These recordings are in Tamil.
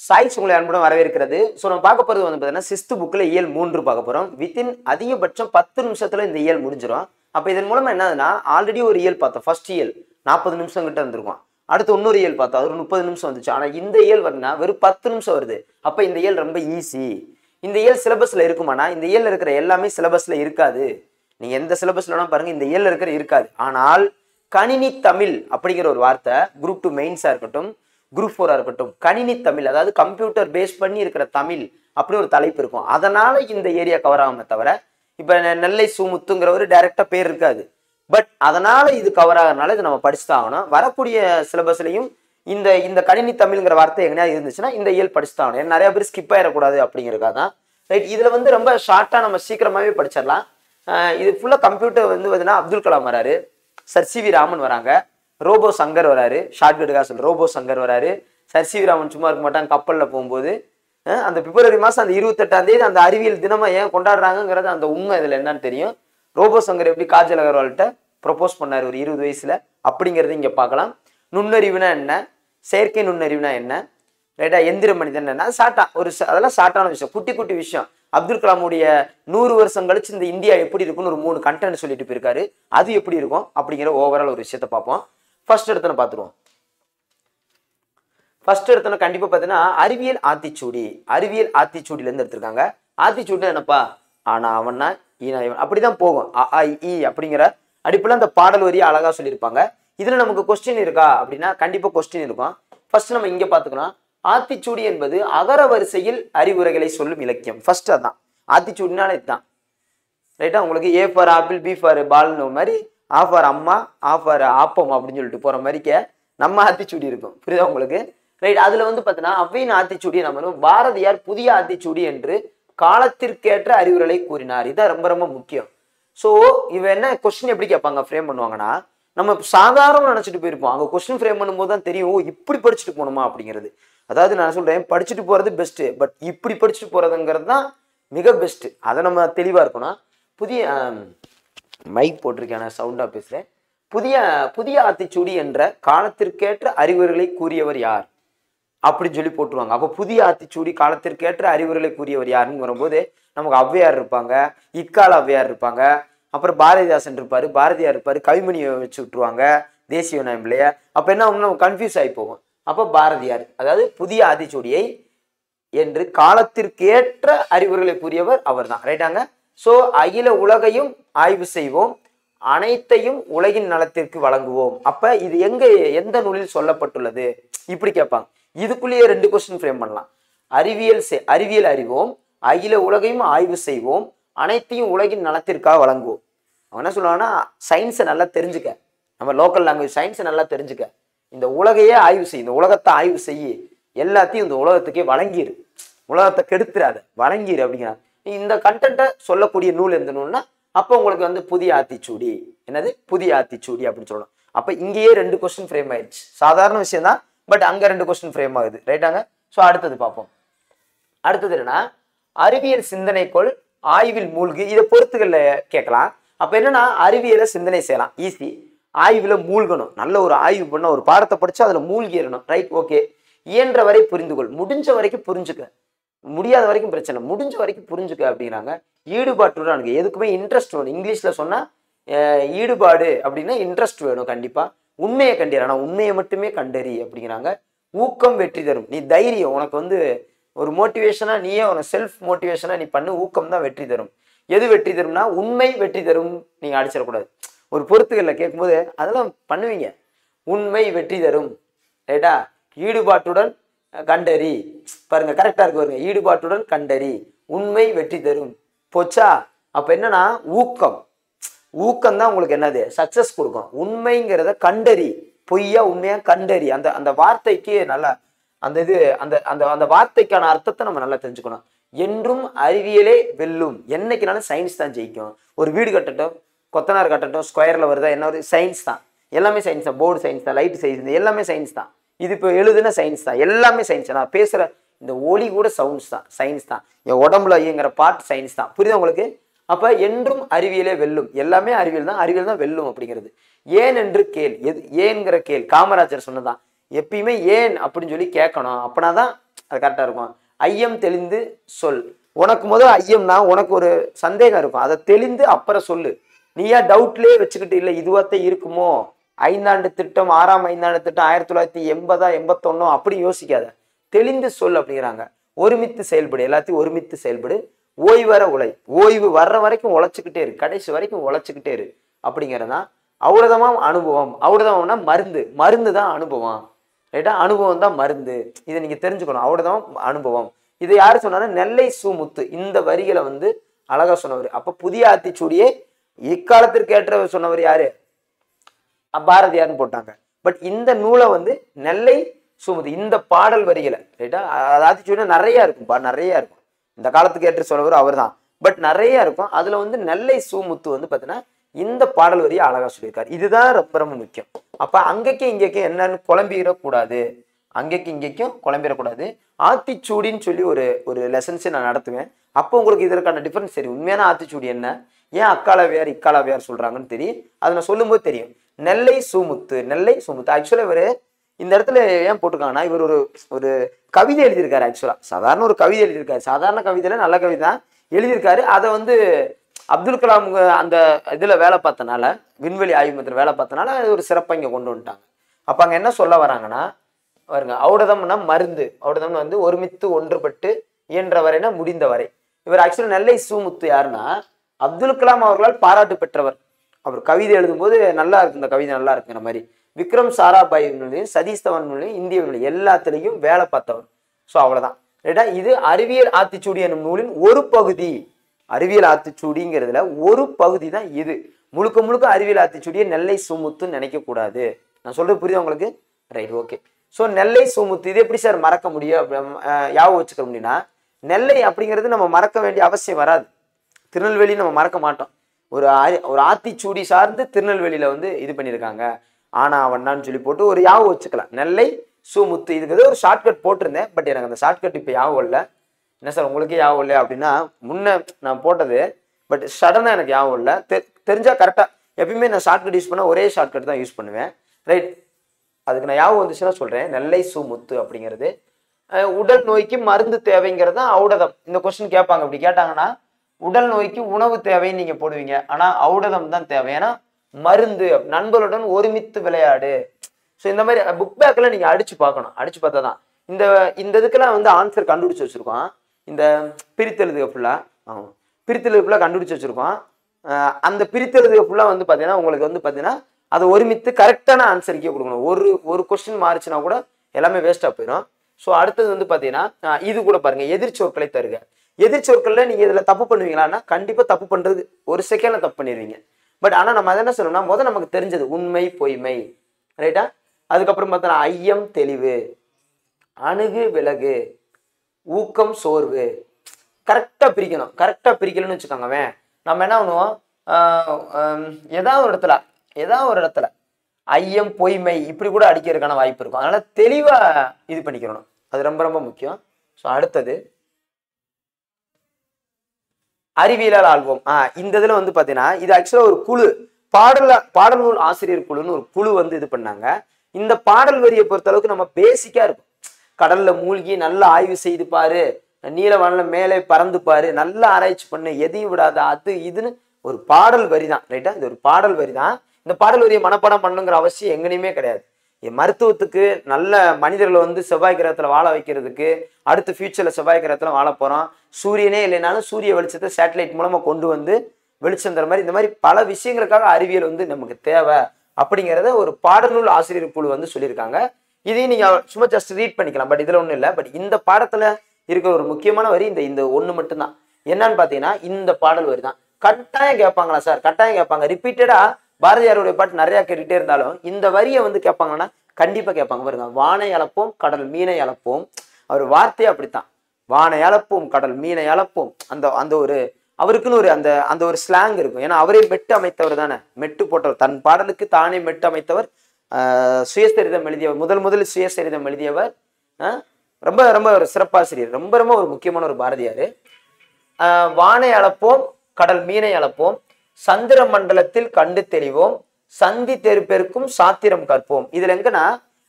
சாய்ஸ் உங்களை அன்புடன் வரவேற்கிறது ஸோ நம்ம பார்க்க போகிறது வந்து பார்த்தீங்கன்னா சிஸ்து புக்கில் இயல் மூன்று பார்க்க போகிறோம் வித்தின் அதிகபட்சம் பத்து நிமிஷத்தில் இந்த இயல் முடிஞ்சிடும் அப்போ இதன் மூலமாக என்னதுன்னா ஆல்ரெடி ஒரு இயல் பார்த்தோம் ஃபர்ஸ்ட் இயல் நாற்பது நிமிஷம் கிட்ட வந்திருக்கும் அடுத்து இன்னொரு இயல் பார்த்தோம் அது ஒரு முப்பது நிமிஷம் வந்துச்சு ஆனால் இந்த இயல் வருதுன்னா வெறும் பத்து நிமிஷம் வருது அப்போ இந்த இயல் ரொம்ப ஈஸி இந்த இயல் சிலபஸில் இருக்குமானா இந்த இயல் இருக்கிற எல்லாமே சிலபஸில் இருக்காது நீங்கள் எந்த சிலபஸ்ல வேணா பாருங்க இந்த இயல் இருக்கிற இருக்காது ஆனால் கணினி தமிழ் அப்படிங்கிற ஒரு வார்த்தை குரூப் டூ மெயின்ஸாக இருக்கட்டும் குரூப் ஃபோராக இருக்கட்டும் கணினி தமிழ் அதாவது கம்ப்யூட்டர் பேஸ் பண்ணி இருக்கிற தமிழ் அப்படி ஒரு தலைப்பு இருக்கும் அதனால இந்த ஏரியா கவர் ஆகாம தவிர இப்போ நெல்லை சுமுத்துங்கிறவர் டைரக்டா பேர் இருக்காது பட் அதனால இது கவர் ஆகிறதுனால இது நம்ம படிச்சு தான் ஆகணும் வரக்கூடிய சிலபஸ்லையும் இந்த இந்த கணினி தமிழ்ங்கிற வார்த்தை எங்கேயாவது இருந்துச்சுன்னா இந்த இயல் படிச்சு தான் ஆகணும் ஏன்னா நிறைய பேர் ஸ்கிப் ஆயிடக்கூடாது அப்படிங்கிறதுக்காக தான் ரைட் இதுல வந்து ரொம்ப ஷார்ட்டா நம்ம சீக்கிரமாவே படிச்சிடலாம் அஹ் இது ஃபுல்லா கம்ப்யூட்டர் வந்து பார்த்தீங்கன்னா அப்துல் கலாம் வராரு சர் சி வி ராமன் வராங்க ரோபோ சங்கர் வராரு ஷார்ட்கட்டுக்காக சொல்ல ரோபோ சங்கர் வராரு சர் சி வி ராமன் சும்மா இருக்க மாட்டாங்க கப்பலில் போகும்போது அஹ் அந்த பிப்ரவரி மாதம் அந்த இருபத்தெட்டாம் தேதி அந்த அறிவியல் தினமா ஏன் கொண்டாடுறாங்கங்கிறது அந்த உண்மை இதில் என்னன்னு தெரியும் ரோபோ சங்கர் எப்படி காஜல் அகர்வால்கிட்ட ப்ரொபோஸ் பண்ணார் ஒரு இருபது வயசுல அப்படிங்கிறது இங்கே பார்க்கலாம் நுண்ணறிவுனா என்ன செயற்கை நுண்ணறிவுனா என்ன ரைட்டா எந்திர மனிதன் என்ன ஷார்ட்டா ஒரு ச- அதெல்லாம் ஷார்ட்டான விஷயம் குட்டி குட்டி விஷயம் அப்துல் கலாமுடைய நூறு வருஷம் கழிச்சு இந்த இந்தியா எப்படி இருக்கும்னு ஒரு மூணு கண்டென்ட் சொல்லிட்டு போயிருக்காரு அது எப்படி இருக்கும் அப்படிங்கிற ஓவரால் ஒரு விஷயத்த பார்ப்போம் ஃபர்ஸ்ட் இடத்துல பார்த்துருவோம் ஃபர்ஸ்ட் எடுத்தோன்னா கண்டிப்பா பார்த்தீங்கன்னா அறிவியல் ஆத்திச்சூடி அறிவியல் ஆத்திச்சூடியில இருந்து எடுத்திருக்காங்க ஆத்திச்சூடினா என்னப்பா ஆனா அவனா ஈனா இவன் அப்படிதான் போகும் அ ஆ, இ, ஈ அப்படிங்கிற அடிப்பில் அந்த பாடல் வரியை அழகா சொல்லியிருப்பாங்க இதுல நமக்கு கொஸ்டின் இருக்கா அப்படின்னா கண்டிப்பா கொஸ்டின் இருக்கும் ஃபர்ஸ்ட் நம்ம இங்க பார்த்துக்கலாம் ஆத்திச்சூடி என்பது அகர வரிசையில் அறிவுரைகளை சொல்லும் இலக்கியம் ஃபர்ஸ்ட் அதான் ஆத்திச்சூடினால இதுதான் ரைட்டா உங்களுக்கு A for apple B for பால்னு மாதிரி ஆ ஃபார் அம்மா ஆ ஃபார் ஆப்பம் அப்படின்னு சொல்லிட்டு போற மாதிரிக்க நம்ம ஆத்திச்சூடி இருக்கும் புரியுதா உங்களுக்கு ரைட் அதுல வந்து பார்த்தீங்கன்னா அவ்வையின் ஆத்திச்சூடி நம்ம வந்து பாரதியார் புதிய ஆத்திச்சூடி என்று காலத்திற்கேற்ற அறிவுரைகளை கூறினார் இதான் ரொம்ப ரொம்ப முக்கியம் ஸோ இவ என்ன கொஸ்டின் எப்படி கேட்பாங்க ஃப்ரேம் பண்ணுவாங்கன்னா நம்ம சாதாரண நினைச்சிட்டு போயிருப்போம் அங்க கொஸ்டின் ஃப்ரேம் பண்ணும்போது தான் தெரியும் ஓ இப்படி படிச்சுட்டு போகணுமா அப்படிங்கிறது அதாவது நான் சொல்றேன் படிச்சுட்டு போறது பெஸ்ட் பட் இப்படி படிச்சுட்டு போறதுங்கிறது தான் மிக பெஸ்ட் அதை நம்ம தெளிவா இருக்கணும் புதிய மைக் போட்டிருக்கேன் நான் சவுண்டா பேசுறேன் புதிய புதிய ஆத்திச்சூடி என்ற காலத்திற்கேற்ற அறிவுரைகளை கூறியவர் யார் அப்படின்னு சொல்லி போட்டுருவாங்க அப்போ புதிய ஆத்திச்சூடி காலத்திற்கேற்ற அறிவுரைகளை கூறியவர் யாருன்னு வரும்போது நமக்கு ஔவையார் இருப்பாங்க இக்கால ஔவையார் இருப்பாங்க அப்புறம் பாரதிதாசன் இருப்பாரு பாரதியார் இருப்பாரு கவிமணியை வச்சு விட்டுருவாங்க தேசிய விநாயகம் பிள்ளைய அப்போ என்ன ஆகும்னா நம்ம கன்ஃபியூஸ் ஆகி போகும் அப்போ பாரதியார் அதாவது புதிய ஆத்திச்சூடியை என்று காலத்திற்கேற்ற அறிவுரைகளை கூறியவர் அவர்தான் ரைட்டாங்க சோ அகில உலகையும் ஆய்வு செய்வோம் அனைத்தையும் உலகின் நலத்திற்கு வழங்குவோம் அப்ப இது எங்க எந்த நூலில் சொல்லப்பட்டுள்ளது இப்படி கேட்பாங்க இதுக்குள்ளேயே ரெண்டு கொஸ்டின் ஃப்ரேம் பண்ணலாம் அறிவியல் செ- அறிவியல் அறிவோம் அகில உலகையும் ஆய்வு செய்வோம் அனைத்தையும் உலகின் நலத்திற்காக வழங்குவோம் அவன் என்ன சொல்லுவாங்கன்னா சயின்ஸை நல்லா தெரிஞ்சுக்க நம்ம லோக்கல் லாங்குவேஜ் சயின்ஸை நல்லா தெரிஞ்சுக்க இந்த உலகையே ஆய்வு செய் இந்த உலகத்தை ஆய்வு செய்யி எல்லாத்தையும் இந்த உலகத்துக்கே வழங்கிரு உலகத்தை கெடுத்துறாத வழங்கிரு அப்படிங்கிறாங்க இந்த கண்டென்ட்டை சொல்லக்கூடிய நூல் எந்த நூல்னா அப்போ உங்களுக்கு வந்து புதிய ஆத்திச்சூடி என்னது புதிய ஆத்திச்சூடி அப்படின்னு சொல்லணும் அப்போ இங்கேயே ரெண்டு கொஸ்டின் ஃப்ரேம் ஆயிடுச்சு சாதாரண விஷயம் தான் பட் அங்கே ரெண்டு கொஸ்டின் ஃப்ரேம் ஆகுது ரைட்டாங்க ஸோ அடுத்தது பார்ப்போம் அடுத்தது என்னன்னா அறிவியல் சிந்தனைக்குள் ஆய்வில் மூழ்கி இதை பொறுத்துக்கள்ல கேட்கலாம் அப்ப என்னன்னா அறிவியலை சிந்தனை செய்யலாம் ஈஸி ஆய்வுல மூழ்கணும் நல்ல ஒரு ஆய்வு பண்ண ஒரு பாடத்தை படிச்சு அதுல மூழ்கிடணும் ரைட் ஓகே இயன்ற வரை புரிந்து கொள் முடிஞ்ச வரைக்கும் புரிஞ்சுக்க முடியாத வரைக்கும் பிரச்சனை இல்லை. முடிஞ்ச வரைக்கும் புரிஞ்சுக்க அப்படிங்கிறாங்க ஈடுபாட்டுடன் எனக்கு எதுக்குமே இன்ட்ரெஸ்ட் வேணும் இங்கிலீஷ்ல சொன்னா அஹ், ஈடுபாடு அப்படின்னா இன்ட்ரெஸ்ட் வேணும் கண்டிப்பா உண்மையை கண்டீர் ஆனா உண்மையை மட்டுமே கண்டறி அப்படிங்கிறாங்க ஊக்கம் வெற்றி தரும் நீ தைரியம் உனக்கு வந்து ஒரு மோட்டிவேஷனா நீயே உனக்கு செல்ஃப் மோட்டிவேஷனா நீ பண்ணு ஊக்கம் தான் வெற்றி தரும் எது வெற்றி தரும்னா உண்மை வெற்றி தரும் நீங்க அடிச்சிடக்கூடாது ஒரு பொறுத்துகளில் கேட்கும்போது அதெல்லாம் பண்ணுவீங்க உண்மை வெற்றி தரும் ரைட்டா ஈடுபாட்டுடன் அஹ், கண்டறி பாருங்க கரெக்டா இருக்கு பாருங்க ஈடுபாட்டுடன் கண்டறி உண்மை வெற்றி தரும் போச்சா அப்ப என்னன்னா ஊக்கம் ஊக்கம் தான் உங்களுக்கு என்னது சக்சஸ் கொடுக்கும் உண்மைங்கிறத கண்டறி பொய்யா உண்மையா கண்டறி அந்த அந்த வார்த்தைக்கு நல்லா அந்த இது அந்த அந்த அந்த வார்த்தைக்கான அர்த்தத்தை நம்ம நல்லா தெரிஞ்சுக்கணும் என்றும் அறிவியலே வெல்லும் என்னைக்குனாலும் சயின்ஸ் தான் ஜெயிக்கும் ஒரு வீடு கட்டட்டும் கொத்தனார் கட்டட்டும் ஸ்கொயர்ல வருதா என்ன ஒரு சயின்ஸ் தான் எல்லாமே சயின்ஸ் தான் போர்டு சயின்ஸ் தான் லைட் சயின்ஸ் எல்லாமே சயின்ஸ் தான் இது இப்போ எழுதுன சயின்ஸ் தான் எல்லாமே சயின்ஸ் நான் பேசுற இந்த ஒலி கூட சவுண்ட்ஸ் தான் சயின்ஸ் தான் என் உடம்புல இயங்குற பார்ட் சயின்ஸ் தான் புரியுதா உங்களுக்கு அப்ப என்றும் அறிவியலே வெல்லும் எல்லாமே அறிவியல் தான் அறிவியல் தான் வெல்லும் அப்படிங்கிறது ஏன் என்று கேள் எது ஏன்ங்கிற கேள் காமராஜர் சொன்னதான் எப்பயுமே ஏன் அப்படின்னு சொல்லி கேட்கணும் அப்படின்னா தான் அது கரெக்டா இருக்கும் ஐயம் தெளிந்து சொல் உனக்கு முதல் ஐயம்னா உனக்கு ஒரு சந்தேகம் இருக்கும் அதை தெளிந்து அப்புறம் சொல்லு நீயா டவுட்லயே வச்சுக்கிட்டு இல்லை இதுவாத்தான் இருக்குமோ ஐந்தாண்டு திட்டம் ஆறாம் ஐந்தாண்டு திட்டம் ஆயிரத்தி தொள்ளாயிரத்தி எண்பதா எண்பத்தொன்னோ அப்படி யோசிக்காத தெளிந்து சொல் அப்படிங்கிறாங்க ஒருமித்து செயல்படு எல்லாத்தையும் ஒருமித்து செயல்படு ஓய்வர உழை ஓய்வு வர்ற வரைக்கும் உழைச்சிக்கிட்டே இரு கடைசி வரைக்கும் உழைச்சிக்கிட்டே இரு அப்படிங்கிறதான் அவ்வளோதமா அனுபவம் அவ்வளோதம்னா மருந்து மருந்து தான் அனுபவம் ரைட்டா அனுபவம் தான் மருந்து இதை நீங்க தெரிஞ்சுக்கணும் அவ்வளோதான் அனுபவம் இதை யாரு சொன்னாரு நெல்லை சூமுத்து இந்த வரிகளை வந்து அழகா சொன்னவர் அப்ப புதிய ஆத்திச்சூடியே இக்காலத்திற்கு ஏற்றவர் சொன்னவர் யாரு பாரதியார்னு போட்டாங்க பட் இந்த நூலை வந்து நெல்லை சுமதி இந்த பாடல் வரிகளை ரைட்டா ஆத்திச்சூடினா நிறைய இருக்கும்பா நிறைய இருக்கும் இந்த காலத்துக்கு ஏற்ற சொல்லவர் அவர் தான் பட் நிறைய இருக்கும் அதுல வந்து நெல்லை சூமுத்து வந்து பார்த்தீங்கன்னா இந்த பாடல் வரியை அழகா சொல்லியிருக்காரு இதுதான் ரொம்ப ரொம்ப முக்கியம் அப்ப அங்கேக்கும் இங்கேக்கும் என்னன்னு குழம்பிடக்கூடாது அங்கேக்கும் இங்கேக்கும் குழம்பிடக்கூடாது ஆத்திச்சூடின்னு சொல்லி ஒரு ஒரு லெசன்ஸை நான் நடத்துவேன் அப்போ உங்களுக்கு இதற்கான டிஃபரன்ஸ் தெரியும் உண்மையான ஆத்திச்சூடி என்ன ஏன் அக்காலவியார் இக்காலவியார் சொல்றாங்கன்னு தெரியும் அதை நான் சொல்லும்போது தெரியும் நெல்லை சூமுத்து நெல்லை சூமுத்து ஆக்சுவலாக இவர் இந்த இடத்துல ஏன் போட்டிருக்காங்கன்னா இவர் ஒரு ஒரு கவிதை எழுதியிருக்காரு ஆக்சுவலா சாதாரண ஒரு கவிதை எழுதியிருக்காரு சாதாரண கவிதையில நல்ல கவிதை தான் எழுதியிருக்காரு அதை வந்து அப்துல் கலாம் அந்த இதுல வேலை பார்த்தனால விண்வெளி ஆய்வு மையத்துல வேலை பார்த்தனால அது ஒரு சிறப்பா இங்க கொண்டு வந்துட்டாங்க அப்ப அங்க என்ன சொல்ல வராங்கன்னா பாருங்க ஔடதம்னா மருந்து ஔடதம்னு வந்து ஒருமித்து ஒன்றுபட்டு இயன்ற வரைனா முடிந்த வரை இவர் ஆக்சுவலி நெல்லை சூமுத்து யாருன்னா அப்துல் கலாம் அவர்களால் பாராட்டு பெற்றவர் அவர் கவிதை எழுதும்போது நல்லா இருக்கு இந்த கவிதை நல்லா இருக்குங்கிற மாதிரி விக்ரம் சாராபாய் நூலையும் சதீஷ் தவன் நூலையும் இந்திய நூலையும் எல்லாத்துலேயும் வேலை பார்த்தவர் ஸோ அவ்வளவுதான் ரைட்டா இது அறிவியல் ஆத்திச்சூடி என்னும் நூலின் ஒரு பகுதி அறிவியல் ஆத்திச்சூடிங்கிறதுல ஒரு பகுதி தான் இது முழுக்க முழுக்க அறிவியல் ஆத்திச்சூடியை நெல்லை சுமுத்துன்னு நினைக்க கூடாது நான் சொல்றது புரியுது உங்களுக்கு ரைட் ஓகே ஸோ நெல்லை சுமுத்து இது எப்படி சார் மறக்க முடியும் அப்படி, அஹ், ஞாபகம் வச்சுக்க முடியும்னா நெல்லை அப்படிங்கிறது நம்ம மறக்க வேண்டிய அவசியம் வராது திருநெல்வேலி நம்ம மறக்க மாட்டோம் ஒரு ஆ- ஒரு ஆத்திச்சூடி சார்ந்து திருநெல்வேலியில வந்து இது பண்ணியிருக்காங்க ஆனா வண்ணான்னு சொல்லி போட்டு ஒரு யாவும் வச்சுக்கலாம் நெல்லை சுமுத்து இதுக்கு ஏதோ ஒரு ஷார்ட்கட் போட்டிருந்தேன் பட் எனக்கு அந்த ஷார்ட்கட் இப்போ யாவும் இல்லை என்ன சார் உங்களுக்கே யாவும் இல்லை அப்படின்னா முன்ன நான் போட்டது பட் சடனாக எனக்கு யாவும் இல்லை தெ தெரிஞ்சா கரெக்டாக எப்பயுமே நான் ஷார்ட்கட் யூஸ் பண்ண ஒரே ஷார்ட்கட் தான் யூஸ் பண்ணுவேன் ரைட் அதுக்கு நான் யாவும் வந்துச்சுன்னா சொல்றேன் நெல்லை சுமுத்து அப்படிங்கிறது அஹ் உடல் நோய்க்கு மருந்து தேவைங்கிறது தான் ஔடதம் இந்த கொஸ்டின் கேட்பாங்க இப்படி கேட்டாங்கன்னா உடல் நோய்க்கு உணவு தேவைன்னு நீங்க போடுவீங்க ஆனா ஔடதம் தான் தேவை ஏன்னா மருந்து நண்பர்களுடன் ஒருமித்து விளையாடு ஸோ இந்த மாதிரி புக் பேக்கில் நீங்க அடிச்சு பார்க்கணும் அடிச்சு பார்த்தா தான் இந்த இந்த இதுக்கெல்லாம் வந்து ஆன்சர் கண்டுபிடிச்சு வச்சிருக்கோம் இந்த பிரித்தெழுதுக ஃபுல்லா ஆமாம் பிரித்தெழுது ஃபுல்லாக கண்டுபிடிச்சு வச்சிருக்கோம் அஹ் அந்த பிரித்தெழுதுக ஃபுல்லாக வந்து பார்த்தீங்கன்னா உங்களுக்கு வந்து பார்த்தீங்கன்னா அதை ஒருமித்து கரெக்டான ஆன்சருக்கே கொடுக்கணும் ஒரு ஒரு கொஸ்டின் மாறிச்சுன்னா கூட எல்லாமே வேஸ்ட்டாக போயிடும் ஸோ அடுத்தது வந்து பார்த்தீங்கன்னா அஹ் இது கூட பாருங்க எதிர்ச்சொற்களை தருக எதிர்ச்சொற்களில் நீங்கள் இதில் தப்பு பண்ணுவீங்களான்னா கண்டிப்பாக தப்பு பண்ணுறது ஒரு செகண்ட்ல தப்பு பண்ணிடுவீங்க பட் ஆனால் நம்ம அதை என்ன சொல்லணும்னா முதல் நமக்கு தெரிஞ்சது உண்மை பொய்மை ரைட்டா அதுக்கப்புறம் பார்த்தோன்னா ஐயம் தெளிவு அணுகு விலகு ஊக்கம் சோர்வு கரெக்டாக பிரிக்கணும் கரெக்டாக பிரிக்கலன்னு வச்சுக்கோங்கவேன் நம்ம என்ன பண்ணுவோம் ஆஹ் ஆம், ஏதாவது ஒரு இடத்துல ஏதாவது ஒரு இடத்துல ஐயம் பொய்மை இப்படி கூட அடிக்கிறதுக்கான வாய்ப்பு இருக்கும் அதனால தெளிவா இது பண்ணிக்கிறணும் அது ரொம்ப ரொம்ப முக்கியம் ஸோ அடுத்தது அறிவியலால் ஆல்பம் ஆ இந்த இதுல வந்து பாத்தீங்கன்னா இது ஆக்சுவலா ஒரு குழு பாடல பாடல் நூல் ஆசிரியர் குழுன்னு ஒரு குழு வந்து இது பண்ணாங்க இந்த பாடல் வரியை பொறுத்த அளவுக்கு நம்ம பேசிக்கா இருக்கும் கடல்ல மூழ்கி நல்லா ஆய்வு செய்து பாரு நீலவானில் மேலே பறந்து பாரு நல்லா ஆராய்ச்சி பண்ணு எதையும் விடாத அது இதுன்னு ஒரு பாடல் வரி தான் ரைட்டா இது ஒரு பாடல் வரி தான் இந்த பாடல் வரியை மனப்பாடம் பண்ணுங்கிற அவசியம் எங்கனையுமே கிடையாது என் மருத்துவத்துக்கு நல்ல மனிதர்களை வந்து செவ்வாய் கிரகத்துல வாழ வைக்கிறதுக்கு அடுத்த ஃபியூச்சர்ல செவ்வாய் கிரகத்துல வாழ போறோம் சூரியனே இல்லைனாலும் சூரிய வெளிச்சத்தை சேட்டலைட் மூலமா கொண்டு வந்து வெளிச்சம் தர மாதிரி இந்த மாதிரி பல விஷயங்களுக்காக அறிவியல் வந்து நமக்கு தேவை அப்படிங்கிறத ஒரு பாடநூல் ஆசிரியர் குழு வந்து சொல்லியிருக்காங்க இதையும் நீங்க சும்மா ஜஸ்ட் ரீட் பண்ணிக்கலாம் பட் இதுல ஒண்ணும் இல்லை பட் இந்த பாடத்துல இருக்கிற ஒரு முக்கியமான வரி இந்த இந்த ஒண்ணு மட்டும்தான் என்னன்னு பாத்தீங்கன்னா இந்த பாடல் வரி தான் கட்டாயம் கேட்பாங்களா சார் கட்டாயம் கேட்பாங்க ரிப்பீட்டடா பாரதியாருடைய பாட்டு நிறைய கேட்டுட்டே இருந்தாலும் இந்த வரியை வந்து கேட்பாங்கன்னா கண்டிப்பா கேட்பாங்க பாருங்க வானை அளப்போம் கடல் மீனை அளப்போம் அவர் வார்த்தையே அப்படித்தான் வானை அளப்போம் கடல் மீனை அளப்போம் அந்த அந்த ஒரு அவருக்குன்னு ஒரு அந்த அந்த ஒரு ஸ்லாங் இருக்கும் ஏன்னா அவரே மெட்டு அமைத்தவர் தானே மெட்டு போட்டவர் தன் பாடலுக்கு தானே மெட்டு அமைத்தவர் ஆஹ் சுயசரிதம் எழுதியவர் முதல் முதல் சுயசரிதம் எழுதியவர் ஆஹ் ரொம்ப ரொம்ப ஒரு சிறப்பாசிரியர் ரொம்ப ரொம்ப ஒரு முக்கியமான ஒரு பாரதியார் ஆஹ் வானை அளப்போம் கடல் மீனை அளப்போம் சந்திர மண்டலத்தில் கண்டு தெளிவோம் சந்தி தெருப்பெருக்கும் சாத்திரம் கற்போம் இதுல எங்கன்னா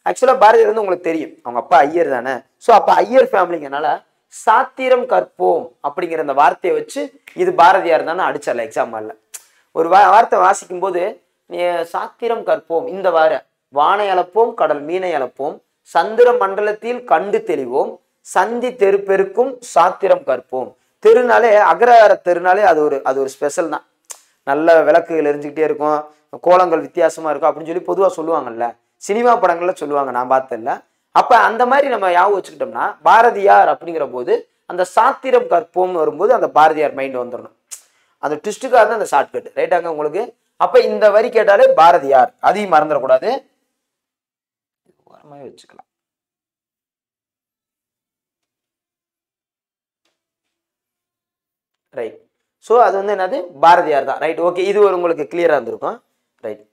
ஆக்சுவலா பாரதியார் வந்து உங்களுக்கு தெரியும் அவங்க அப்பா ஐயர் தானே ஸோ அப்ப ஐயர் ஃபேமிலிங்கனால சாத்திரம் கற்போம் அப்படிங்கிற அந்த வார்த்தையை வச்சு இது பாரதியார் தானே அடிச்சால எக்ஸாம் ஹாலில் ஒரு வா வார்த்தை வாசிக்கும் போது நீ சாத்திரம் கற்போம் இந்த வார வானை அளப்போம் கடல் மீனை அளப்போம் சந்திர மண்டலத்தில் கண்டு தெளிவோம் சந்தி தெரு பெருக்கும் சாத்திரம் கற்போம் தெருனாலே அகரார தெருனாலே அது ஒரு அது ஒரு ஸ்பெஷல் தான் நல்ல விளக்குகள் எரிஞ்சுக்கிட்டே இருக்கும் கோலங்கள் வித்தியாசமா இருக்கும் அப்படின்னு சொல்லி பொதுவா சொல்லுவாங்கல்ல சினிமா படங்கள்ல சொல்லுவாங்க நான் பார்த்ததில்ல அப்ப அந்த மாதிரி நம்ம ஞாபகம் வச்சுக்கிட்டோம்னா பாரதியார் அப்படிங்கிற போது அந்த சாத்திரம் கற்போம்னு வரும்போது அந்த பாரதியார் மைண்ட் வந்துடணும் அந்த ட்விஸ்ட்டுக்காக தான் அந்த ஷார்ட்கட் ரைட்டாங்க உங்களுக்கு அப்ப இந்த வரி கேட்டாலே பாரதியார் அதையும் மறந்துடக்கூடாது ஓரமாவே வச்சுக்கலாம் ரைட் ஸோ அது வந்து என்னது பாரதியார் தான் ரைட் ஓகே இது ஒரு உங்களுக்கு கிளியரா இருந்திருக்கும் ரைட்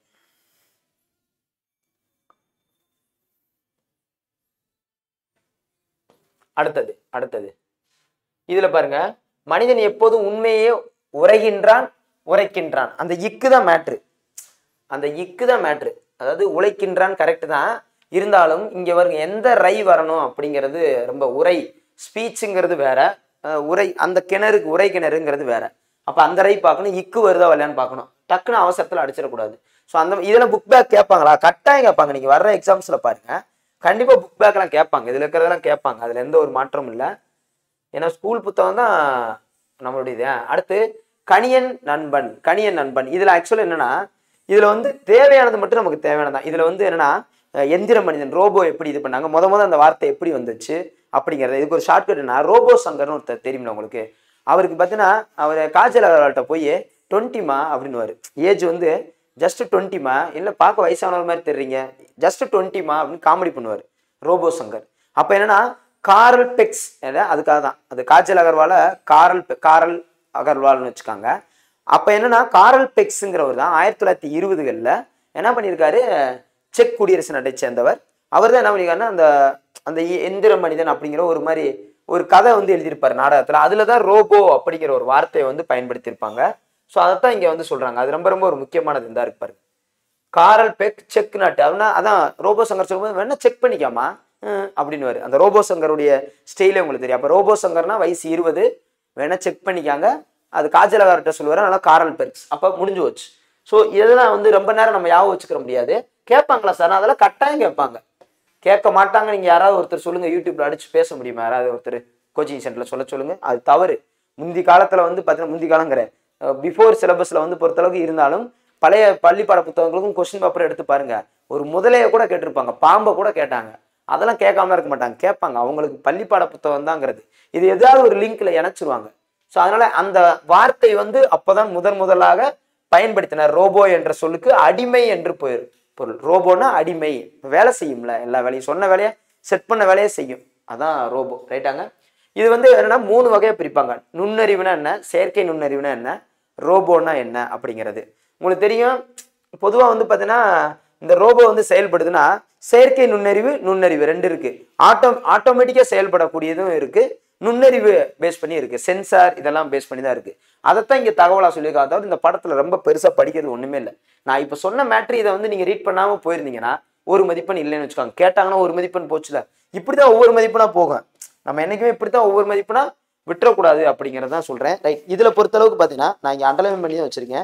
அடுத்தது அடுத்தது இதுல பாருங்க மனிதன் எப்போதும் உண்மையே உரைகின்றான் உரைக்கின்றான் அந்த இக்கு தான் மேட்ரு அந்த இக்கு தான் மேட்ரு அதாவது உழைக்கின்றான் கரெக்ட் தான் இருந்தாலும் இங்க வருங்க எந்த ரை வரணும் அப்படிங்கிறது ரொம்ப உரை ஸ்பீச்சுங்கிறது வேற அஹ் உரை அந்த கிணறுக்கு உரை கிணறுங்கிறது வேற அப்ப அந்த ரை பார்க்கணும் இக்கு வருதா வரலையான்னு பார்க்கணும் டக்குன்னு அவசரத்துல அடிச்சிடக்கூடாது ஸோ அந்த இதுல புக் பேக் கேட்பாங்களா கட்டாயம் கேட்பாங்க நீங்க வர்ற எக்ஸாம்ஸ்ல பாருங்க கண்டிப்பா புக் பேக்லாம் கேட்பாங்க இதுல இருக்கிறதெல்லாம் கேட்பாங்க அதுல எந்த ஒரு மாற்றமும் இல்லை ஏன்னா ஸ்கூல் புத்தகம் தான் நம்மளுடையது அடுத்து கணியன் நண்பன் கணியன் நண்பன் இதுல ஆக்சுவலா என்னன்னா இதுல வந்து தேவையானது மட்டும் நமக்கு தேவையானதான் இதுல வந்து என்னன்னா அஹ் எந்திர மனிதன் ரோபோ எப்படி இது பண்ணாங்க முத முத அந்த வார்த்தை எப்படி வந்துச்சு அப்படிங்கிறது இதுக்கு ஒரு ஷார்ட்கட் என்ன ரோபோ சங்கர்னு ஒருத்தர் தெரியுமில்ல உங்களுக்கு அவருக்கு பார்த்தீங்கன்னா அவர் காஜல் அகர்வால்கிட்ட போய் டுவெண்ட்டிமா அப்படின்னு ஏஜ் வந்து ஜஸ்ட் டுவெண்ட்டிமா இல்லை பார்க்க வயசானவர் மாதிரி தெரியுங்க ஜஸ்ட் டுவெண்ட்டிமா அப்படின்னு காமெடி பண்ணுவார் ரோபோ சங்கர் அப்போ என்னன்னா காரல் பெக்ஸ் ஏன்னா அதுக்காக தான் அது காஜல் அகர்வால காரல் பெ- காரல் அகர்வால்னு வச்சுக்காங்க அப்போ என்னன்னா காரல் பெக்ஸுங்கிறவர் தான் ஆயிரத்தி தொள்ளாயிரத்தி இருபதுகளில் என்ன பண்ணியிருக்காரு செக் குடியரசு நாட்டை சேர்ந்தவர் அவர் தான் என்ன பண்ணியிருக்காருன்னா அந்த அந்த இ- எந்திர மனிதன் அப்படிங்கிற ஒரு மாதிரி ஒரு கதை வந்து எழுதியிருப்பார் நாடகத்தில் அதில் தான் ரோபோ அப்படிங்கிற ஒரு வார்த்தையை வந்து பயன்படுத்தியிருப்பாங்க ஸோ அதைத்தான் இங்கே வந்து சொல்கிறாங்க அது ரொம்ப ரொம்ப ஒரு முக்கியமானது இந்த இருப்பாரு காரல் பெக் செக் நாட்டு அவனா அதான் ரோபோ சங்கர் சொல்லும்போது வேணா செக் பண்ணிக்காமா அப்படின்னு அந்த ரோபோ சங்கருடைய ஸ்டைலே உங்களுக்கு தெரியும் அப்போ ரோபோ சங்கர்னா வயசு இருபது வேணா செக் பண்ணிக்காங்க அது காஜலகார்ட்ட சொல்லுவார் அதனால காரல் பெர்க்ஸ் அப்போ முடிஞ்சு போச்சு ஸோ இதெல்லாம் வந்து ரொம்ப நேரம் நம்ம ஞாபகம் வச்சுக்கிற முடியாது கேட்பாங்களா சார் அதெல்லாம் கட்டாயம் கேட்பாங்க கேட்க மாட்டாங்க நீங்க யாராவது ஒருத்தர் சொல்லுங்க யூடியூப்ல அடிச்சு பேச முடியுமா யாராவது ஒருத்தர் கோச்சிங் சென்டர்ல சொல்ல சொல்லுங்க அது தவறு முந்தி காலத்துல வந்து பார்த்தீங்கன்னா முந்தி காலங்கிற பிஃபோர் சிலபஸ்ல வந்து பொறுத்தளவுக்கு இருந்தாலும் பழைய பள்ளி பாட புத்தகங்களுக்கும் கொஸ்டின் பேப்பர் எடுத்து பாருங்க ஒரு முதலைய கூட கேட்டிருப்பாங்க பாம்பை கூட கேட்டாங்க அதெல்லாம் கேட்காம இருக்க மாட்டாங்க கேட்பாங்க அவங்களுக்கு பள்ளி பாட புத்தகம் தாங்கிறது இது ஏதாவது ஒரு லிங்க்ல இணைச்சிருவாங்க ஸோ அதனால அந்த வார்த்தை வந்து அப்பதான் முதன் முதலாக பயன்படுத்தினார் ரோபோ என்ற சொல்லுக்கு அடிமை என்று பொருள் பொருள் ரோபோனா அடிமை வேலை செய்யும்ல எல்லா வேலையும் சொன்ன வேலையை செட் பண்ண வேலையை செய்யும் அதான் ரோபோ ரைட்டாங்க இது வந்து என்னன்னா மூணு வகையா பிரிப்பாங்க நுண்ணறிவுனா என்ன செயற்கை நுண்ணறிவுனா என்ன ரோபோனா என்ன அப்படிங்கிறது உங்களுக்கு தெரியும் பொதுவா வந்து பார்த்தீங்கன்னா இந்த ரோபோ வந்து செயல்படுதுன்னா செயற்கை நுண்ணறிவு நுண்ணறிவு ரெண்டு இருக்கு ஆட்டோ ஆட்டோமேட்டிக்கா செயல்படக்கூடியதும் இருக்கு நுண்ணறிவு பேஸ் பண்ணி இருக்கு சென்சார் இதெல்லாம் பேஸ் பண்ணி தான் இருக்கு அதைத்தான் இங்க தகவலா சொல்லியிருக்காங்க அதாவது இந்த படத்துல ரொம்ப பெருசா படிக்கிறது ஒண்ணுமே இல்லை நான் இப்ப சொன்ன மேட்ரு இதை வந்து நீங்க ரீட் பண்ணாம போயிருந்தீங்கன்னா ஒரு மதிப்பெண் இல்லைன்னு வச்சுக்கோங்க கேட்டாங்கன்னா ஒரு மதிப்பெண் போச்சுல இப்படிதான் ஒவ்வொரு மதிப்பெண்ணா போகும் நம்ம என்னைக்குமே இப்படித்தான் ஒவ்வொரு மதிப்பெண்ணா விட்டுறக்கூடாது அப்படிங்கறத தான் சொல்றேன் ரைட் இதுல பொறுத்தளவுக்கு பாத்தீங்கன்னா நான் இங்க அண்டர்லைன் பண்ணி தான் வச்சிருக்கேன்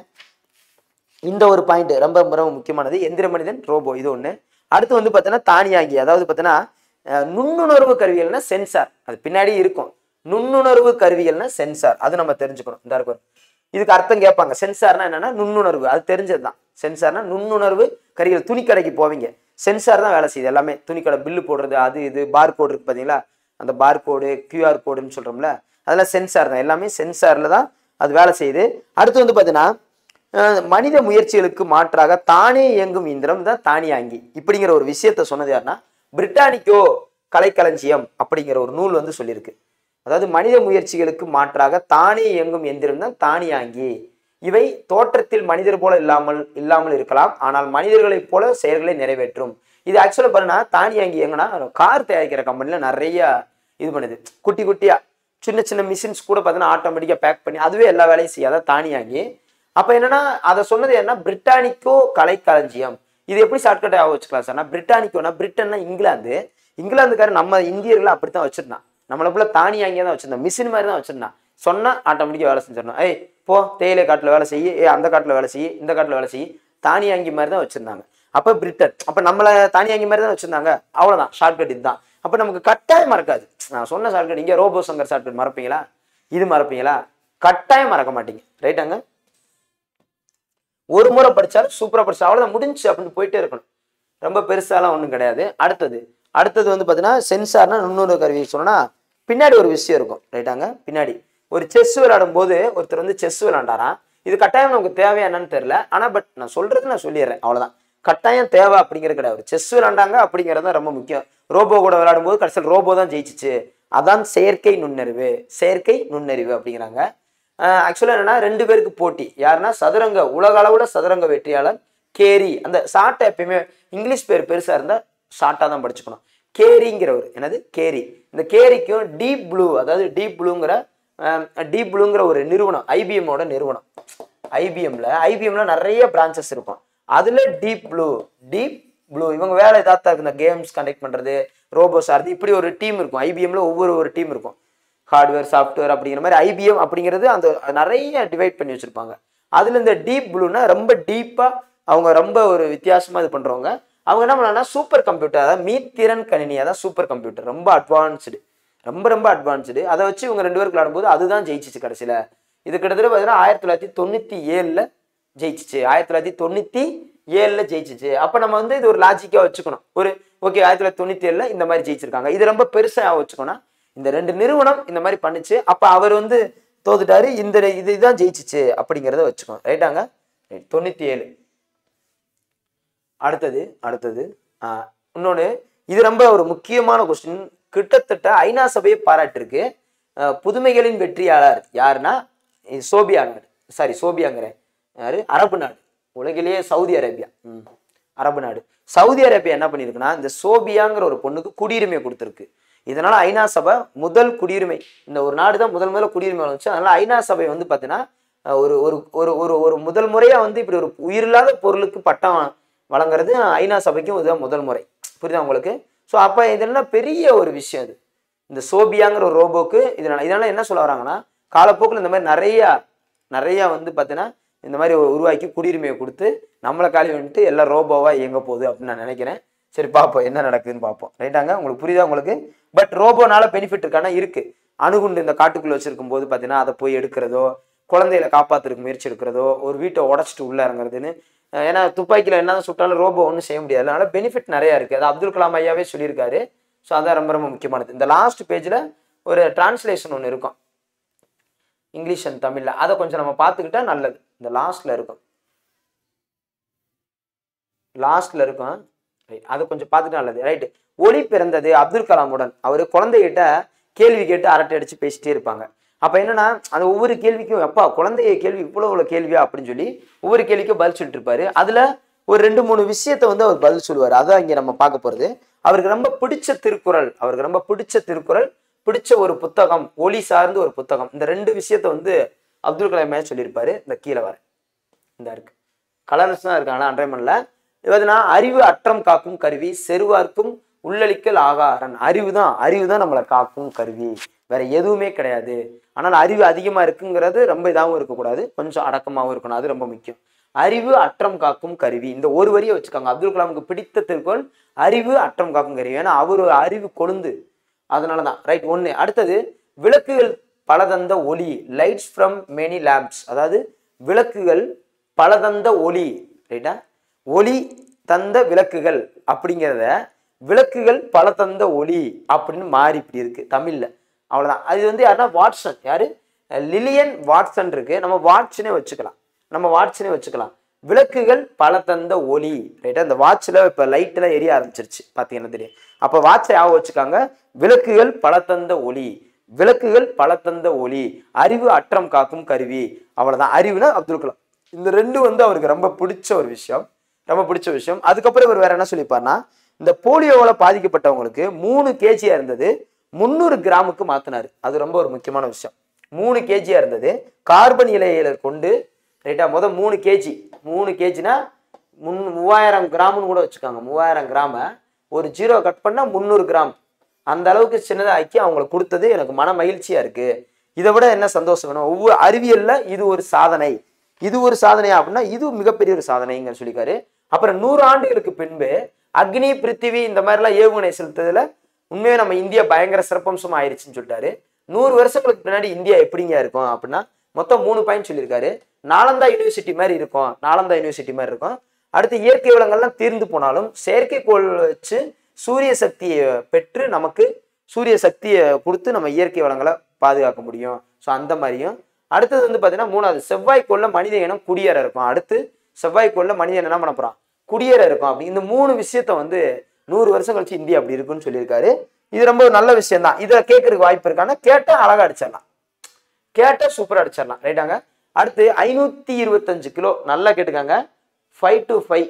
இந்த ஒரு பாயிண்ட் ரொம்ப ரொம்ப ரொம்ப முக்கியமானது எந்திர மனிதன் ரோபோ இது ஒண்ணு அடுத்து வந்து பார்த்தீங்கன்னா தானியாங்கி அதாவது பார்த்தீங்கன்னா அஹ், நுண்ணுணர்வு கருவிகள்னா சென்சார் அது பின்னாடி இருக்கும் நுண்ணுணர்வு கருவிகள்னா சென்சார் அது நம்ம தெரிஞ்சுக்கணும் இந்த இருக்கும் இதுக்கு அர்த்தம் கேட்பாங்க சென்சார்னா என்னன்னா நுண்ணுணர்வு அது தெரிஞ்சது தான் சென்சார்னா நுண்ணுணர்வு கருவிகள் துணிக்கடைக்கு போவீங்க சென்சார் தான் வேலை செய்யுது எல்லாமே துணிக்கடை பில்லு போடுறது அது இது பார் கோடு இருக்கு பார்த்தீங்களா அந்த பார் கோடு கியூஆர் கோடுன்னு சொல்றோம்ல அதெல்லாம் சென்சார் தான் எல்லாமே சென்சார்ல தான் அது வேலை செய்யுது அடுத்து வந்து பார்த்தீங்கன்னா அஹ் மனித முயற்சிகளுக்கு மாற்றாக தானே இயங்கும் இயந்திரம் தான் தானியாங்கி இப்படிங்கிற ஒரு விஷயத்த சொன்னது யாருன்னா பிரிட்டானிக்கோ கலைக்களஞ்சியம் அப்படிங்கிற ஒரு நூல் வந்து சொல்லியிருக்கு அதாவது மனித முயற்சிகளுக்கு மாற்றாக தானே இயங்கும் எந்திரம் தான் தானியாங்கி இவை தோற்றத்தில் மனிதர் போல இல்லாமல் இல்லாமல் இருக்கலாம் ஆனால் மனிதர்களைப் போல செயல்களை நிறைவேற்றும் இது ஆக்சுவலாக பாருன்னா தானியாங்கி எங்கன்னா கார் தயாரிக்கிற கம்பெனில நிறைய இது பண்ணுது குட்டி குட்டியா சின்ன சின்ன மிஷின்ஸ் கூட பார்த்தீங்கன்னா ஆட்டோமேட்டிக்காக பேக் பண்ணி அதுவே எல்லா வேலையும் செய்யும் அதான் தானியாங்கி அப்ப என்னன்னா அதை சொன்னது என்ன பிரிட்டானிக்கோ கலைக்களஞ்சியம் இது எப்படி ஷார்ட்கட் ஆக வச்சுக்கலாம் சார்னா பிரிட்டானிக்கோனா பிரிட்டன்னா இங்கிலாந்து இங்கிலாந்துக்காரர் நம்ம இந்தியர்களை அப்படித்தான் வச்சிருந்தான் நம்மளை போல தானியாங்கியா தான் வச்சிருந்தான் மிஷின் மாதிரி தான் வச்சிருந்தான் சொன்னா ஆட்டோமேட்டிக்காக வேலை செஞ்சிடணும் ஏய் போ தேயிலை காட்டில் வேலை செய்யி ஏ அந்த காட்டில் வேலை செய்யி இந்த காட்டில் வேலை செய்யி தானியாங்கி மாதிரி தான் வச்சிருந்தாங்க அப்போ பிரிட்டன் அப்போ நம்மளை தானியாங்கி மாதிரி தான் வச்சிருந்தாங்க அவ்வளோதான் ஷார்ட்கட் இதுதான் அப்போ நமக்கு கட்டாயம் மறக்காது நான் சொன்ன ஷார்ட்கட் இங்கே ரோபோ சங்கர் ஷார்ட்கட் மறப்பீங்களா இது மறப்பீங்களா கட்டாயம் மறக்க மாட்டீங்க ரைட்டாங்க ஒரு முறை படிச்சாலும் சூப்பரா படிச்சா அவ்வளவுதான் முடிஞ்சு அப்படின்னு போயிட்டே இருக்கணும் ரொம்ப பெருசாலாம் ஒன்றும் கிடையாது அடுத்தது அடுத்தது வந்து பார்த்தீங்கன்னா சென்சார்னா நுண்ணுணர்வு கருவி சொன்னா பின்னாடி ஒரு விஷயம் இருக்கும் ரைட்டாங்க பின்னாடி ஒரு செஸ் விளையாடும் போது ஒருத்தர் வந்து செஸ் விளையாண்டாராம் இது கட்டாயம் நமக்கு தேவை என்னன்னு தெரியல ஆனா பட் நான் சொல்றது நான் சொல்லிடுறேன் அவ்வளவுதான் கட்டாயம் தேவை அப்படிங்கிறது கிடையாது செஸ் விளையாண்டாங்க அப்படிங்கிறது தான் ரொம்ப முக்கியம் ரோபோ கூட விளையாடும் போது கடைசியில் ரோபோ தான் ஜெயிச்சிச்சு அதான் செயற்கை நுண்ணறிவு செயற்கை நுண்ணறிவு அப்படிங்கிறாங்க ஆக்சுவலாக என்னன்னா ரெண்டு பேருக்கு போட்டி யாருன்னா சதுரங்க உலக அளவுல சதுரங்க வெற்றியாளர் கேரி அந்த ஷார்ட்டை எப்பயுமே இங்கிலீஷ் பேர் பெருசா இருந்தா ஷார்ட்டாக தான் படிச்சுக்கணும் கேரிங்கிறவர் என்னது கேரி இந்த கேரிக்கும் டீப் ப்ளூ அதாவது டீப் ப்ளூங்கிற டீப் ப்ளூங்கிற ஒரு நிறுவனம் ஐபிஎம்மோட நிறுவனம் ஐபிஎம்ல ஐபிஎம்ல நிறைய பிரான்ச்சஸ் இருக்கும் அதுல டீப் ப்ளூ டீப் ப்ளூ இவங்க வேலை ஏதாவது இருக்கு இந்த கேம்ஸ் கண்டக்ட் பண்றது ரோபோஸ் அது இப்படி ஒரு டீம் இருக்கும் ஐபிஎம்ல ஒவ்வொரு ஒரு டீம் இருக்கும் ஹார்ட்வேர் சாஃப்ட்வேர் அப்படிங்கிற மாதிரி ஐபிஎம் அப்படிங்கிறது அந்த நிறைய டிவைட் பண்ணி வச்சிருப்பாங்க அதுல இந்த டீப் ப்ளூனா ரொம்ப டீப்பா அவங்க ரொம்ப ஒரு வித்தியாசமா இது பண்றவங்க அவங்க என்ன பண்ணாங்கன்னா சூப்பர் கம்ப்யூட்டர் அதாவது மீத்திறன் கணினி அதான் சூப்பர் கம்ப்யூட்டர் ரொம்ப அட்வான்ஸ்டு ரொம்ப ரொம்ப அட்வான்ஸ்டு அதை வச்சு இவங்க ரெண்டு பேருக்கு விளையாடும்போது அதுதான் ஜெயிச்சிச்சு கடைசியில இது கிட்டத்தட்ட பார்த்தீங்கன்னா ஆயிரத்தி தொள்ளாயிரத்தி தொண்ணூத்தி ஏழுல ஜெயிச்சிச்சு ஆயிரத்தி தொள்ளாயிரத்தி தொண்ணூத்தி ஏழுல ஜெயிச்சிச்சு அப்ப நம்ம வந்து இது ஒரு லாஜிக்கா வச்சுக்கணும் ஒரு ஓகே ஆயிரத்தி தொள்ளாயிரத்தி தொண்ணூத்தி ஏழுல இந்த மாதிரி ஜெயிச்சிருக்காங்க இது ரொம்ப பெருசா வச்சுக்கணும் இந்த ரெண்டு நிறுவனம் இந்த மாதிரி பண்ணுச்சு அப்ப அவர் வந்து தோத்துட்டாரு இந்த இது இதுதான் ஜெயிச்சிச்சு அப்படிங்கிறத வச்சுக்கோங்க ரைட்டாங்க ரைட் தொண்ணூத்தி ஏழு அடுத்தது அடுத்தது ஆஹ் இன்னொன்னு இது ரொம்ப ஒரு முக்கியமான கொஸ்டின் கிட்டத்தட்ட ஐநா சபையை பாராட்டிருக்கு ஆஹ் புதுமைகளின் வெற்றியாளர் யாருன்னா இது சோபியா நாடு சாரி சோபியாங்கிறேன் யாரு அரபு நாடு உலகிலேயே சவுதி அரேபியா ம் அரபு நாடு சவுதி அரேபியா என்ன பண்ணியிருக்குன்னா இந்த சோபியாங்கிற ஒரு பொண்ணுக்கு குடியுரிமை கொடுத்துருக்கு இதனால ஐநா சபை முதல் குடியுரிமை இந்த ஒரு நாடு தான் முதல் முதல்ல குடியுரிமை வந்துச்சு அதனால ஐநா சபை வந்து பார்த்தீங்கன்னா அஹ் ஒரு ஒரு ஒரு ஒரு ஒரு முதல் முறையா வந்து இப்படி ஒரு உயிரில்லாத பொருளுக்கு பட்டம் வழங்குறது ஐநா சபைக்கும் இதுதான் முதல் முறை புரியுதா உங்களுக்கு ஸோ அப்போ இதெல்லாம் பெரிய ஒரு விஷயம் இது இந்த சோபியாங்கிற ஒரு ரோபோக்கு இதனால இதனால என்ன சொல்ல வராங்கன்னா காலப்போக்கில் இந்த மாதிரி நிறையா நிறையா வந்து பார்த்தீங்கன்னா இந்த மாதிரி உருவாக்கி குடியுரிமையை கொடுத்து நம்மளை காலி வந்துட்டு எல்லாம் ரோபோவா இயங்க போகுது அப்படின்னு நான் நினைக்கிறேன் சரி பார்ப்போம் என்ன நடக்குதுன்னு பார்ப்போம் ரைட்டாங்க உங்களுக்கு புரியுதா உங்களுக்கு பட் ரோபோனால பெனிஃபிட் இருக்கானா இருக்கு அணுகுண்டு இந்த காட்டுக்குள்ள வச்சிருக்கும் போது பார்த்தீங்கன்னா அதை போய் எடுக்கிறதோ குழந்தைகளை காப்பாத்துறதுக்கு முயற்சி எடுக்கிறதோ ஒரு வீட்டை உடச்சிட்டு உள்ள இறங்குறதுன்னு அஹ் ஏன்னா துப்பாக்கியில் என்ன சுட்டாலும் ரோபோ ஒன்றும் செய்ய முடியாது அதனால பெனிஃபிட் நிறையா இருக்குது அது அப்துல் கலாம் ஐயாவே சொல்லியிருக்காரு ஸோ அதான் ரொம்ப ரொம்ப முக்கியமானது இந்த லாஸ்ட் பேஜில் ஒரு டிரான்ஸ்லேஷன் ஒன்று இருக்கும் இங்கிலீஷ் அண்ட் தமிழில் அதை கொஞ்சம் நம்ம பார்த்துக்கிட்டா நல்லது இந்த லாஸ்ட்ல இருக்கும் லாஸ்ட்ல இருக்கும் ரைட் அது கொஞ்சம் பார்த்துட்டு நல்லது ரைட்டு ஒளி பிறந்தது அப்துல் கலாமுடன் அவர் குழந்தைகிட்ட கேள்வி கேட்டு அரட்டை அடிச்சு பேசிட்டே இருப்பாங்க அப்ப என்னன்னா அந்த ஒவ்வொரு கேள்விக்கும் அப்பா குழந்தைய கேள்வி இவ்வளவு இவ்வளவு கேள்வியா அப்படின்னு சொல்லி ஒவ்வொரு கேள்விக்கும் பதில் சொல்லிட்டு இருப்பாரு அதுல ஒரு ரெண்டு மூணு விஷயத்த வந்து அவர் பதில் சொல்லுவார் அதான் இங்க நம்ம பார்க்க போறது அவருக்கு ரொம்ப பிடிச்ச திருக்குறள் அவருக்கு ரொம்ப பிடிச்ச திருக்குறள் பிடிச்ச ஒரு புத்தகம் ஒளி சார்ந்த ஒரு புத்தகம் இந்த ரெண்டு விஷயத்த வந்து அப்துல் கலாமே சொல்லியிருப்பாரு இந்த கீழே வர இந்த இருக்கு கலர்ஸ் தான் இருக்கு ஆனால் அன்றைமன்ல இவதுனா அறிவு அற்றம் காக்கும் கருவி செருவார்க்கும் உள்ளளிக்கல் ஆகாரன் அறிவு தான் அறிவு தான் நம்மளை காக்கும் கருவி வேற எதுவுமே கிடையாது ஆனால் அறிவு அதிகமா இருக்குங்கிறது ரொம்ப இதாகவும் இருக்கக்கூடாது கொஞ்சம் அடக்கமாகவும் இருக்கணும் அது ரொம்ப முக்கியம் அறிவு அற்றம் காக்கும் கருவி இந்த ஒரு வரியை வச்சுக்காங்க அப்துல் கலாமுக்கு பிடித்த திருக்குறள் அறிவு அற்றம் காக்கும் கருவி ஏன்னா அவர் ஒரு அறிவு கொழுந்து அதனால தான் ரைட் ஒன்று அடுத்தது விளக்குகள் பலதந்த ஒளி லைட்ஸ் ஃப்ரம் மெனி லேம்ப்ஸ் அதாவது விளக்குகள் பலதந்த ஒளி ரைட்டா ஒளி தந்த விளக்குகள் அப்படிங்கிறத விளக்குகள் பல தந்த ஒளி அப்படின்னு மாறி இப்படி இருக்கு தமிழ்ல அவ்வளவுதான் அது வந்து யாருன்னா வாட்சன் யாரு லிலியன் வாட்சன் இருக்கு நம்ம வாட்ச்னே வச்சுக்கலாம் நம்ம வாட்ச்னே வச்சுக்கலாம் விளக்குகள் பல தந்த ஒளி ரைட்டா இந்த வாட்ச்ல இப்ப லைட்ல எரிய ஆரம்பிச்சிருச்சு பாத்தீங்கன்னா தெரியும் அப்ப வாட்சை ஞாபகம் வச்சுக்காங்க விளக்குகள் பல தந்த ஒளி விளக்குகள் பல தந்த ஒளி அறிவு அற்றம் காக்கும் கருவி அவ்வளவுதான் அறிவுனா அப்துல் கலாம் இந்த ரெண்டும் வந்து அவருக்கு ரொம்ப பிடிச்ச ஒரு விஷயம் ரொம்ப பிடிச்ச விஷயம் அதுக்கப்புறம் இவர் வேற என்ன சொல்லிப்பாருன்னா இந்த போலியோவால பாதிக்கப்பட்டவங்களுக்கு மூணு கேஜியா இருந்தது முந்நூறு கிராமுக்கு மாத்தினாரு அது ரொம்ப ஒரு முக்கியமான விஷயம் மூணு கேஜியா இருந்தது கார்பன் இலையில கொண்டு ரைட்டா முத மூணு கேஜி மூணு கேஜினா முன் மூவாயிரம் கிராம்னு கூட வச்சுக்காங்க மூவாயிரம் கிராம ஒரு ஜீரோ கட் பண்ணால் முந்நூறு கிராம் அந்த அளவுக்கு சின்னதாக்கி அவங்களுக்கு கொடுத்தது எனக்கு மன மகிழ்ச்சியா இருக்கு இதை விட என்ன சந்தோஷம் வேணும் ஒவ்வொரு அறிவியல்ல இது ஒரு சாதனை இது ஒரு சாதனையா அப்படின்னா இது மிகப்பெரிய ஒரு சாதனைங்க சொல்லிக்காரு அப்புறம் நூறு ஆண்டுகளுக்கு பின்பு அக்னி பிருத்திவி இந்த மாதிரிலாம் ஏவுகணை செலுத்ததுல உண்மையே நம்ம இந்தியா பயங்கர சிறப்பம்சம் ஆயிடுச்சுன்னு சொல்லிட்டாரு நூறு வருஷங்களுக்கு பின்னாடி இந்தியா எப்படிங்க இருக்கும் அப்படின்னா மொத்தம் மூணு பாயிண்ட் சொல்லியிருக்காரு நாலந்தா யூனிவர்சிட்டி மாதிரி இருக்கும் நாலந்தா யூனிவர்சிட்டி மாதிரி இருக்கும் அடுத்து இயற்கை வளங்கள்லாம் தீர்ந்து போனாலும் செயற்கைக்கோள் வச்சு சூரிய சக்தியை பெற்று நமக்கு சூரிய சக்தியை கொடுத்து நம்ம இயற்கை வளங்களை பாதுகாக்க முடியும் ஸோ அந்த மாதிரியும் அடுத்தது வந்து பார்த்தீங்கன்னா மூணாவது செவ்வாய்க்கோள்ல மனித இனம் குடியேற இருக்கும் அடுத்து செவ்வாய்க்கோள்ல மனித இனம் என்ன பண்ண போறான் குடியேற இருக்கும் அப்படி இந்த மூணு விஷயத்த வந்து நூறு வருஷம் கழிச்சு இந்தியா அப்படி இருக்குன்னு சொல்லியிருக்காரு இது ரொம்ப நல்ல விஷயம் தான் இதை கேட்கறதுக்கு வாய்ப்பு இருக்கானா கேட்டா அழகா அடிச்சிடலாம் கேட்டா சூப்பரா அடிச்சிடலாம் ரைட்டாங்க அடுத்து ஐநூத்தி இருபத்தஞ்சு கிலோ நல்லா கேட்டுக்காங்க ஃபைவ் டு ஃபைவ்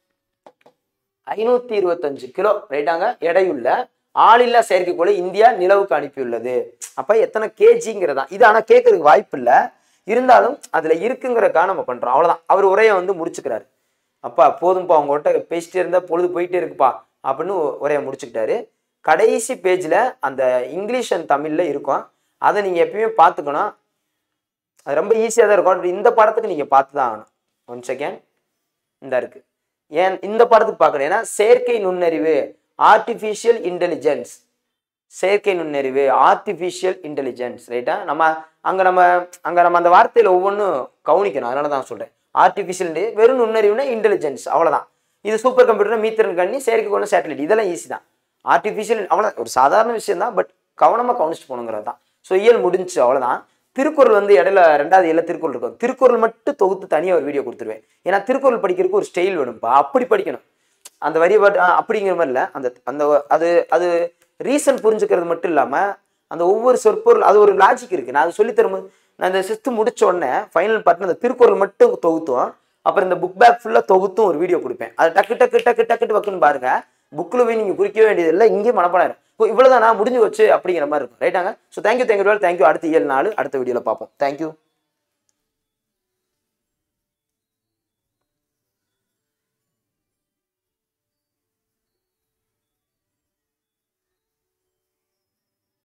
ஐநூத்தி இருபத்தஞ்சு கிலோ ரைட்டாங்க எடையுள்ள ஆளில்லா செயற்கைக்கோளை இந்தியா நிலவுக்கு அனுப்பியுள்ளது அப்ப எத்தனை கேஜிங்கிறதா இது ஆனா கேட்கறதுக்கு வாய்ப்பு இல்லை இருந்தாலும் அதுல இருக்குங்கிறதுக்காக நம்ம பண்றோம் அவ்வளவுதான் அவர் உரையை வந்து முடிச்சுக்கிறாரு அப்பா போதும்பா உங்ககிட்ட பேசிட்டே இருந்தா பொழுது போயிட்டே இருக்குப்பா அப்படின்னு உரையை முடிச்சுக்கிட்டாரு கடைசி பேஜ்ல அந்த இங்கிலீஷ் அண்ட் தமிழ்ல இருக்கும் அதை நீங்க எப்பயுமே பார்த்துக்கணும் அது ரொம்ப ஈஸியாக தான் இருக்கும் இந்த படத்துக்கு நீங்க பார்த்து தான் ஆகணும் ஒன் செகண்ட் இந்த இருக்கு ஏன் இந்த படத்துக்கு பார்க்கணும் ஏன்னா செயற்கை நுண்ணறிவு ஆர்டிஃபிஷியல் இன்டெலிஜென்ஸ் செயற்கை நுண்ணறிவு ஆர்டிஃபிஷியல் இன்டெலிஜென்ஸ் ரைட்டா நம்ம அங்கே நம்ம அங்கே நம்ம அந்த வார்த்தையில் ஒவ்வொன்றும் கவனிக்கணும் அதனால தான் சொல்கிறேன் ஆர்டிஃபிஷியல் வெறும் நுண்ணறிவுனா இன்டெலிஜென்ஸ் அவ்வளோதான் இது சூப்பர் கம்ப்யூட்டர் மீத்திரன் கண்ணி செயற்கைக்கோள் சேட்டலைட் இதெல்லாம் ஈஸி தான் ஆர்டிஃபிஷியல் அவ்வளோ ஒரு சாதாரண விஷயம் தான் பட் கவனமாக கவனிச்சுட்டு போகணுங்கிறது தான் ஸோ இயல் முடிஞ்சு அவ்வளோதான் திருக்குறள் வந்து இடையில ரெண்டாவது இயல திருக்குறள் இருக்கும் திருக்குறள் மட்டும் தொகுத்து தனியாக ஒரு வீடியோ கொடுத்துருவேன் ஏன்னா திருக்குறள் படிக்கிறதுக்கு ஒரு ஸ்டைல் வேணும்ப்பா அப்படி படிக்கணும் அந்த வரி பாட்டு ஆ, அப்படிங்கிற மாதிரி இல்லை அந்த அந்த அது அது ரீசன் புரிஞ்சுக்கிறது மட்டும் இல்லாமல் அந்த ஒவ்வொரு சொற்பொருள் அது ஒரு லாஜிக் இருக்குது நான் அது சொல்லி தரும்போது நான் இந்த சிஸ்து முடிச்ச உடனே ஃபைனல் பார்ட்ல அந்த திருக்குறள் மட்டும் தொகுத்தும் அப்புறம் இந்த புக் பேக் ஃபுல்லாக தொகுத்தும் ஒரு வீடியோ கொடுப்பேன் அது டக்கு டக்கு டக்கு டக்கு டக்குன்னு பாருங்க புக்கில் போய் நீங்கள் குறிக்க வேண்டியது இல்லை இங்கே மனப்பாடம் இருக்கும் ஓ இவ்வளோதான் நான் முடிஞ்சு வச்சு அப்படிங்கிற மாதிரி இருக்கும் ரைட்டாங்க ஸோ தேங்க்யூ தேங்க்யூ தேங்க்யூ அடுத்த ஏழு நாள் அடுத்த வீடியோவில் பார்ப்போம் தேங்க்யூ